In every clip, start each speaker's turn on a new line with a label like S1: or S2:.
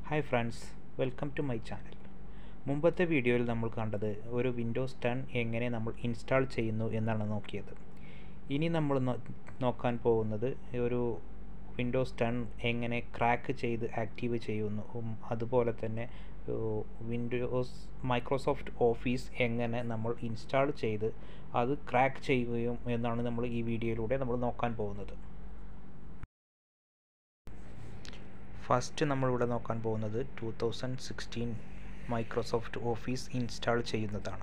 S1: hi friends welcome to my channel മുമ്പത്തെ വീഡിയോയിൽ നമ്മൾ കണ്ടത് ഒരു വിൻഡോസ് ടെൻ എങ്ങനെ നമ്മൾ ഇൻസ്റ്റാൾ ചെയ്യുന്നു എന്നാണ് നോക്കിയത് ഇനി നമ്മൾ നോ- നോക്കാൻ പോകുന്നത് ഒരു വിൻഡോസ് ടെൻ എങ്ങനെ ക്രാക്ക് ചെയ്ത് ആക്റ്റീവ് ചെയ്യുന്നു ഉം, അതുപോലെ തന്നെ വിൻഡോസ് മൈക്രോസോഫ്റ്റ് ഓഫീസ് എങ്ങനെ നമ്മൾ ഇൻസ്റ്റാൾ ചെയ്ത് അത് ക്രാക്ക് ചെയ്യുകയും എന്നാണ് നമ്മൾ ഈ വീഡിയോയിലൂടെ നമ്മൾ നോക്കാൻ പോകുന്നത് ഫസ്റ്റ് നമ്മളിവിടെ നോക്കാൻ പോകുന്നത് two thousand sixteen Microsoft Office install ചെയ്യുന്നതാണ്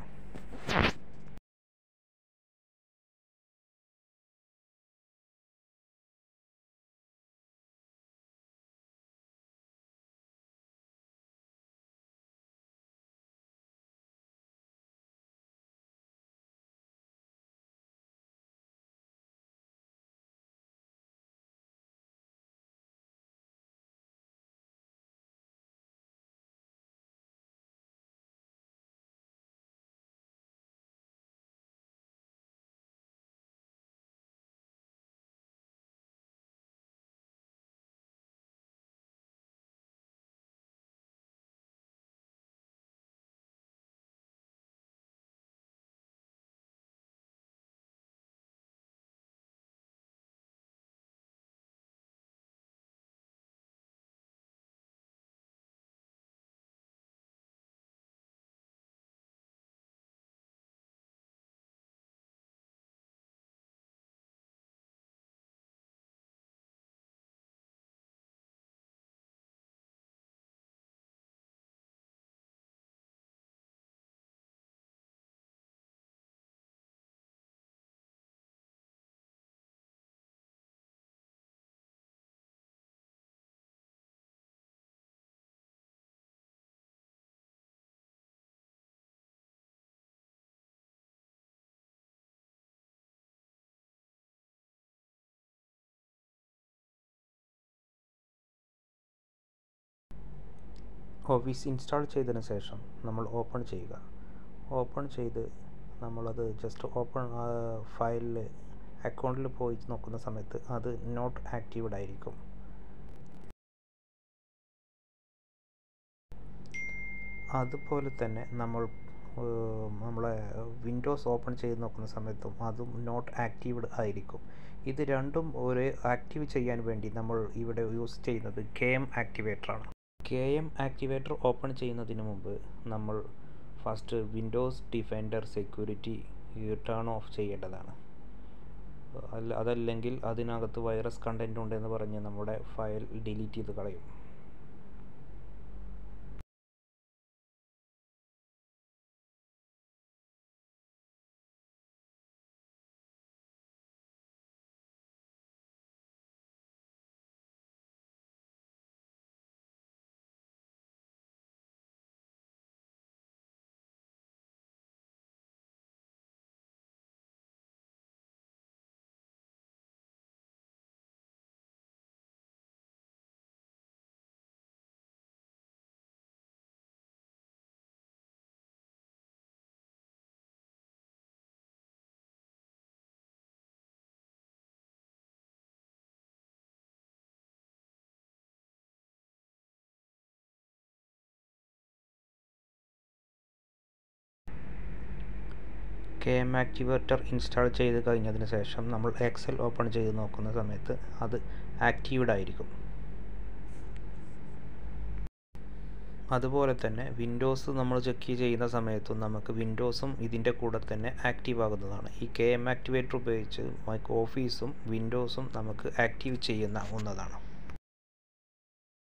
S1: ഓഫീസ് ഇൻസ്റ്റാൾ ചെയ്തതിന് ശേഷം നമ്മൾ ഓപ്പൺ ചെയ്യുക ഓപ്പൺ ചെയ്ത് നമ്മളത് ജസ്റ്റ് ഓപ്പൺ ഫയലിൽ അക്കൗണ്ടിൽ പോയി നോക്കുന്ന സമയത്ത് അത് നോട്ട് ആക്റ്റീവ്ഡ് ആയിരിക്കും അതുപോലെ തന്നെ നമ്മൾ ഏഹ്, നമ്മളെ വിൻഡോസ് ഓപ്പൺ ചെയ്ത് നോക്കുന്ന സമയത്തും അതും നോട്ട് ആക്റ്റീവ്ഡ് ആയിരിക്കും ഇത് രണ്ടും ഒരു ആക്റ്റീവ് ചെയ്യാൻ വേണ്ടി നമ്മൾ ഇവിടെ യൂസ് ചെയ്യുന്നത് കെ എം ആക്ടിവേറ്ററാണ് കെ എം ആക്ടിവേറ്റർ ഓപ്പൺ ചെയ്യുന്നതിന് മുമ്പ് നമ്മൾ first Windows Defender security turn off ചെയ്യേണ്ടതാണ് അല്ല അതല്ലെങ്കിൽ അതിനകത്ത് വൈറസ് കണ്ടൻറ് ഉണ്ടെന്ന് പറഞ്ഞ് നമ്മുടെ ഫയൽ ഡിലീറ്റ് ചെയ്ത് കളയും കെ എം ആക്ടിവേറ്റർ ഇൻസ്റ്റാൾ ചെയ്ത് കഴിഞ്ഞതിന് ശേഷം നമ്മൾ എക്സൽ ഓപ്പൺ ചെയ്ത് നോക്കുന്ന സമയത്ത് അത് ആക്റ്റീവ്ഡ് ആയിരിക്കും അതുപോലെ തന്നെ വിൻഡോസ് നമ്മൾ ചെക്ക് ചെയ്യുന്ന സമയത്തും നമുക്ക് വിൻഡോസും ഇതിൻ്റെ കൂടെ തന്നെ ആക്റ്റീവ് ആകുന്നതാണ് ഈ കെ എം ആക്ടിവേറ്റർ ഉപയോഗിച്ച് മൈക്ക് ഓഫീസും വിൻഡോസും നമുക്ക് ആക്റ്റീവ് ചെയ്യുന്ന ഒന്നതാണ്